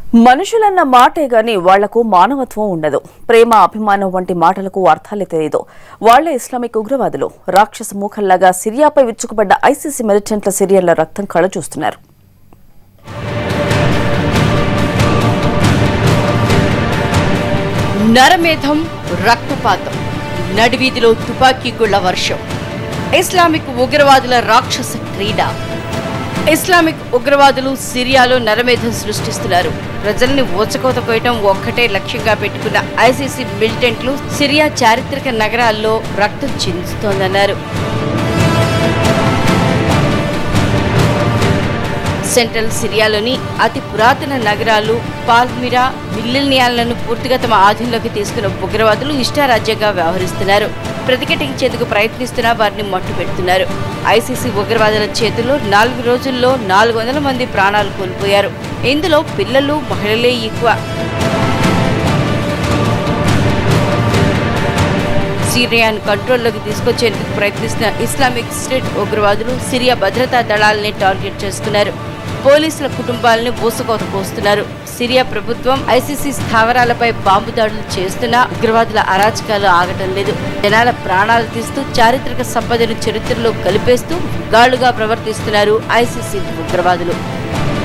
మనుషులన్న మాటే గాని వాళ్లకు మానవత్వం ఉండదు ప్రేమ అభిమానం వంటి మాటలకు అర్థాలే తెలియదు వాళ్లే ఇస్లామిక్ ఉగ్రవాదులు రాక్షస మూకల్లాగా సిరియాపై విచ్చుకుపడ్డ ఐసీసీ మిలిటెంట్ల సిరియన్ల రక్తం కళ చూస్తున్నారు నరమేధం రక్తపాతం నడివీధిలో తుపాకీ గుళ్ల వర్షం ఇస్లామిక్ ఉగ్రవాదుల రాక్షస క్రీడ ఇస్లామిక్ ఉగ్రవాదులు సిరియాలో నరమేధం సృష్టిస్తున్నారు ప్రజల్ని ఊచకోత కోయటం ఒక్కటే లక్ష్యంగా పెట్టుకున్న ఐసీసీ మిలిటెంట్లు సిరియా చారిత్రక నగరాల్లో రక్తం చిందుస్తోందన్నారు సెంట్రల్ సిరియాలోని అతి పురాతన నగరాలు పాల్మిరా మిల్లెనియాలను పూర్తిగా తమ ఆధీనంలోకి తీసుకున్న ఉగ్రవాదులు ఇష్టారాజ్యంగా వ్యవహరిస్తున్నారు ప్రతిఘటించేందుకు ప్రయత్నిస్తున్నా వారిని మట్టు పెడుతున్నారు ఐసీసీ ఉగ్రవాదుల చేతుల్లో నాలుగు రోజుల్లో నాలుగు వందల మంది ప్రాణాలు కోల్పోయారు ఇందులో పిల్లలు మహిళలే ఎక్కువ సిరియాను కంట్రోల్లోకి తీసుకొచ్చేందుకు ప్రయత్నిస్తున్న ఇస్లామిక్ స్టేట్ ఉగ్రవాదులు సిరియా భద్రతా దళాలని టార్గెట్ చేసుకున్నారు పోలీసుల కుటుంబాలను బూసకోత పోస్తున్నారు సిరియా ప్రభుత్వం ఐసీసీ స్థావరాలపై బాంబు దాడులు చేస్తున్నా ఉగ్రవాదుల అరాచకాలు ఆగటం లేదు జనాల ప్రాణాలు తీస్తూ చారిత్రక సంపదను చరిత్రలో కలిపేస్తూ గాళ్లుగా ప్రవర్తిస్తున్నారు ఐసీసీ ఉగ్రవాదులు